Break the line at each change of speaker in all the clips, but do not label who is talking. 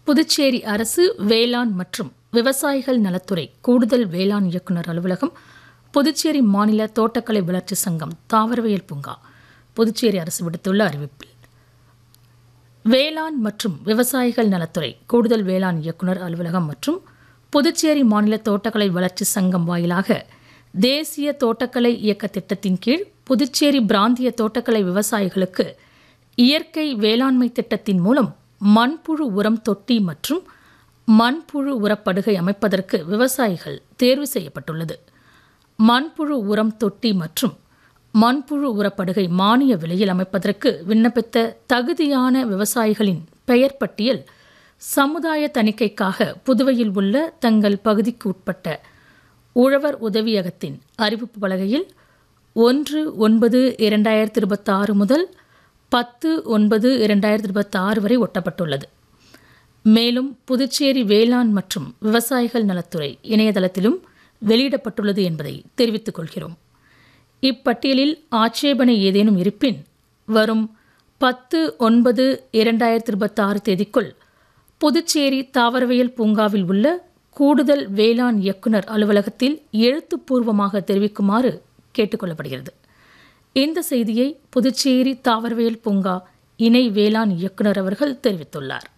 புதுச்சேரி அரசு வேளாண் மற்றும் விவசாயிகள் நலத்துறை கூடுதல் வேளாண் இயக்குநர் அலுவலகம் புதுச்சேரி மாநில தோட்டக்கலை வளர்ச்சி சங்கம் தாவரவியல் பூங்கா புதுச்சேரி அரசு விடுத்துள்ள அறிவிப்பில் வேளாண் மற்றும் விவசாயிகள் நலத்துறை கூடுதல் வேளாண் இயக்குநர் அலுவலகம் மற்றும் புதுச்சேரி மாநில தோட்டக்கலை வளர்ச்சி சங்கம் வாயிலாக தேசிய தோட்டக்கலை இயக்க திட்டத்தின் கீழ் புதுச்சேரி பிராந்திய தோட்டக்கலை விவசாயிகளுக்கு இயற்கை வேளாண்மை திட்டத்தின் மூலம் மண்புழு உரம் தொட்டி மற்றும் மண்புழு உரப்படுகை அமைப்பதற்கு விவசாயிகள் தேர்வு செய்யப்பட்டுள்ளது மண்புழு உரம் தொட்டி மற்றும் மண்புழு உரப்படுகை மானிய விலையில் அமைப்பதற்கு விண்ணப்பித்த தகுதியான விவசாயிகளின் பெயர் பட்டியல் சமுதாய தணிக்கைக்காக புதுவையில் உள்ள தங்கள் பகுதிக்கு உட்பட்ட உழவர் உதவியகத்தின் அறிவிப்பு பலகையில் ஒன்று ஒன்பது இரண்டாயிரத்தி இருபத்தாறு முதல் பத்து ஒன்பது இரண்டாயிரத்தி இருபத்தாறு வரை ஒட்டப்பட்டுள்ளது மேலும் புதுச்சேரி வேளாண் மற்றும் விவசாயிகள் நலத்துறை இணையதளத்திலும் வெளியிடப்பட்டுள்ளது என்பதை தெரிவித்துக் கொள்கிறோம் இப்பட்டியலில் ஆட்சேபனை ஏதேனும் இருப்பின் வரும் பத்து ஒன்பது இரண்டாயிரத்தி இருபத்தாறு தேதிக்குள் புதுச்சேரி தாவரவியல் பூங்காவில் உள்ள கூடுதல் வேளாண் இயக்குனர் அலுவலகத்தில் எழுத்துப்பூர்வமாக தெரிவிக்குமாறு கேட்டுக்கொள்ளப்படுகிறது இந்த செய்தியை புதுச்சேரி தாவரவியல் பூங்கா இணை வேளாண் இயக்குனர் அவர்கள் தெரிவித்துள்ளார்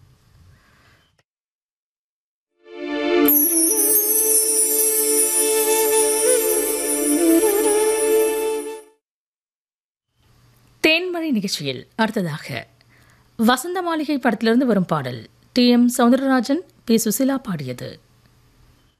தேன்மழை நிகழ்ச்சியில் அடுத்ததாக வசந்த மாளிகை படத்திலிருந்து வரும் பாடல் T M Soundararajan P Susheela பாடியது